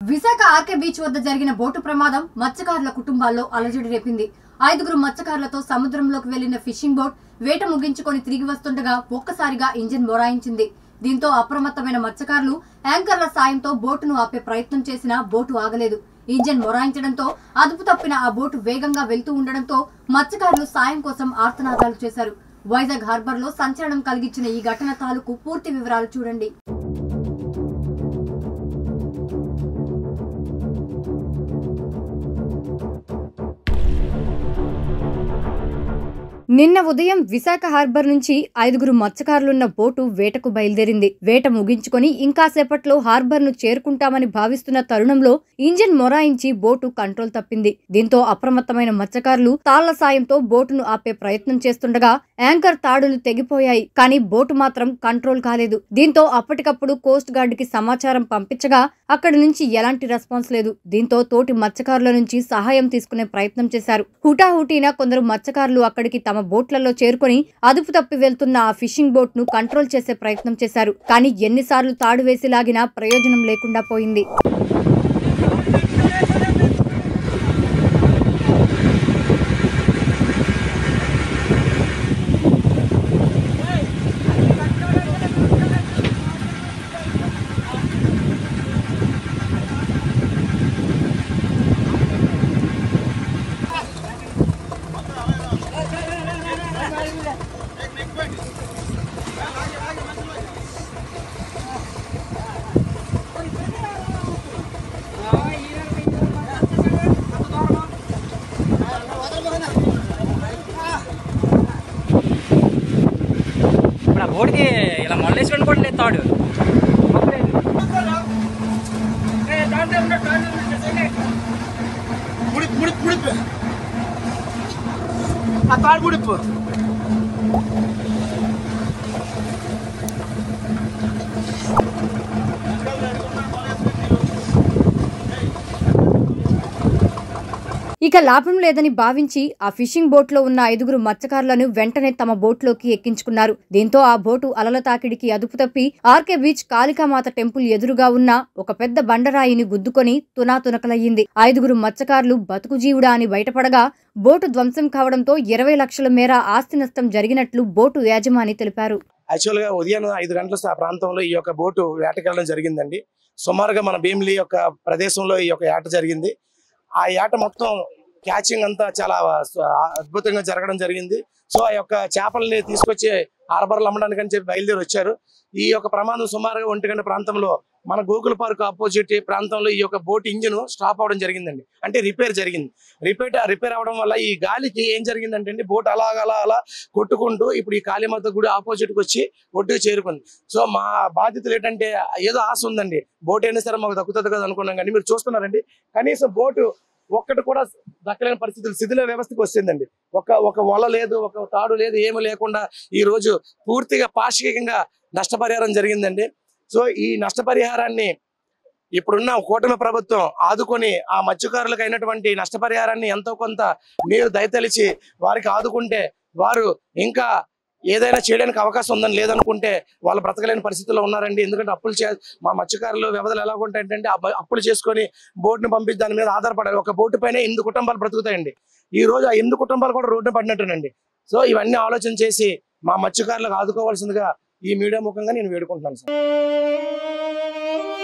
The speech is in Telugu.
విశాఖ ఆర్కే బీచ్ వద్ద జరిగిన బోటు ప్రమాదం మత్స్యకారుల కుటుంబాల్లో అలజడి రేపింది ఐదుగురు మత్స్యకారులతో సముద్రంలోకి వెళ్లిన ఫిషింగ్ బోట్ వేట ముగించుకొని తిరిగి వస్తుండగా ఒక్కసారిగా ఇంజిన్ మొరాయించింది దీంతో అప్రమత్తమైన మత్స్యకారులు యాంకర్ల సాయంతో బోటును ఆపే ప్రయత్నం చేసినా బోటు ఆగలేదు ఇంజిన్ మొరాయించడంతో అదుపు తప్పిన ఆ బోటు వేగంగా వెళ్తూ ఉండడంతో మత్స్యకారులు సాయం కోసం ఆర్తనాదాలు చేశారు వైజాగ్ హార్బర్ లో సంచలనం కలిగించిన ఈ ఘటన తాలూకు పూర్తి వివరాలు చూడండి నిన్న ఉదయం విశాఖ హార్బర్ నుంచి ఐదుగురు మత్స్యకారులున్న బోటు వేటకు బయలుదేరింది వేట ముగించుకొని ఇంకాసేపట్లో హార్బర్ ను చేరుకుంటామని భావిస్తున్న తరుణంలో ఇంజిన్ మొరాయించి బోటు కంట్రోల్ తప్పింది దీంతో అప్రమత్తమైన మత్స్యకారులు తాళ్ల సాయంతో బోటును ఆపే ప్రయత్నం చేస్తుండగా యాంకర్ తాడులు తెగిపోయాయి కానీ బోటు మాత్రం కంట్రోల్ కాలేదు దీంతో అప్పటికప్పుడు కోస్ట్ గార్డ్ కి సమాచారం పంపించగా అక్కడి నుంచి ఎలాంటి రెస్పాన్స్ లేదు దీంతో తోటి మత్స్యకారుల నుంచి సహాయం తీసుకునే ప్రయత్నం చేశారు హుటాహుటీన కొందరు మత్స్యకారులు అక్కడికి తమ బోట్లలో చేరుకొని అదుపు తప్పి వెళ్తున్న ఆ ఫిషింగ్ బోట్ ను కంట్రోల్ చేసే ప్రయత్నం చేశారు కానీ ఎన్నిసార్లు తాడు వేసి లాగినా ప్రయోజనం లేకుండా పోయింది ఇప్పుడు ఆ బోర్డుకి ఇలా మొల్లేసి కూడా లేదు తాడు ముడిపు ముడిపు ముడిపు ఆ తాడు ముడిపు ఇక లాభం లేదని భావించి ఆ ఫిషింగ్ బోట్ లో ఉన్న ఐదుగురు మత్స్యకారులను వెంటనే తమ బోట్లోకి ఎక్కించుకున్నారు దీంతో ఆ బోటు అలల తాకిడికి అదుపు తప్పి ఆర్కే బీచ్ కాళికామాత టెంపుల్ ఎదురుగా ఉన్న ఒక పెద్ద బండరాయిని గుద్దుకొని తునాతునకలయ్యింది ఐదుగురు మత్స్యకారులు బతుకు జీవుడా అని బయటపడగా బోటు ధ్వంసం కావడంతో ఇరవై లక్షల మేర ఆస్తి నష్టం జరిగినట్లు బోటు యాజమాని తెలిపారు యాక్చువల్ గా ఉదయం ఐదు గంటల సా- ప్రాంతంలో ఈ యొక్క బోటు వేటకెళ్ళడం జరిగిందండి సుమారుగా మన భీమిలి యొక్క ప్రదేశంలో ఈ యొక్క ఏట జరిగింది ఆ ఏట మొత్తం క్యాచింగ్ అంతా చాలా స- అద్భుతంగా జరగడం జరిగింది సో ఆ యొక్క చేపల్ని తీసుకొచ్చి హార్బర్లు అమ్మడానికి అని చెప్పి బయలుదేరి వచ్చారు ఈ యొక్క ప్రమాదం సుమారుగా ఒంటి గంట ప్రాంతంలో మన గోకుల పార్క్ ఆపోజిట్ ప్రాంతంలో ఈ యొక్క బోట్ ఇంజిన్ స్టాప్ అవడం జరిగిందండి అంటే రిపేర్ జరిగింది రిపేర్ రిపేర్ అవడం వల్ల ఈ గాలికి ఏం జరిగిందంటే అండి బోట్ అలా అలా అలా కొట్టుకుంటూ ఇప్పుడు ఈ కాళీమాత గుడి ఆపోజిట్ కి వచ్చి ఒడ్డుకు చేరుకుంది సో మా బాధ్యతలు ఏంటంటే ఏదో ఆశ ఉందండి బోట్ అయినా సరే మాకు దక్కుతుంది కదా అనుకున్నాం కానీ మీరు చూస్తున్నారండి కనీసం బోటు ఒక్కటి కూడా దక్కలేని పరిస్థితులు శిథిల వ్యవస్థకు వచ్చిందండి ఒక ఒక వల లేదు ఒక తాడు లేదు ఏమీ లేకుండా ఈ రోజు పూర్తిగా పాక్షికంగా నష్టపరిహారం జరిగిందండి సో ఈ నష్టపరిహారాన్ని ఇప్పుడున్న కూటమి ప్రభుత్వం ఆదుకొని ఆ మత్స్యకారులకు అయినటువంటి నష్టపరిహారాన్ని ఎంతో కొంత మీరు దయతలిచి వారికి ఆదుకుంటే వారు ఇంకా ఏదైనా చేయడానికి అవకాశం ఉందని లేదనుకుంటే వాళ్ళు బ్రతకలేని పరిస్థితుల్లో ఉన్నారండి ఎందుకంటే అప్పులు చే మా మత్స్యకారులు వ్యవధులు ఎలా ఉంటాయంటే అబ్బ- అప్పులు చేసుకొని బోటును పంపించి దాని మీద ఆధారపడాలి ఒక బోటు పైన ఎనిమిది కుటుంబాలు బ్రతుకుతాయండి ఈ రోజు ఆ ఎనిమిది కుటుంబాలు కూడా రోడ్డున పడినట్టునండి సో ఇవన్నీ ఆలోచన చేసి మా మత్స్యకారులకు ఆదుకోవాల్సిందిగా ఈ మీడియా ముఖంగా నేను వేడుకుంటున్నాను సార్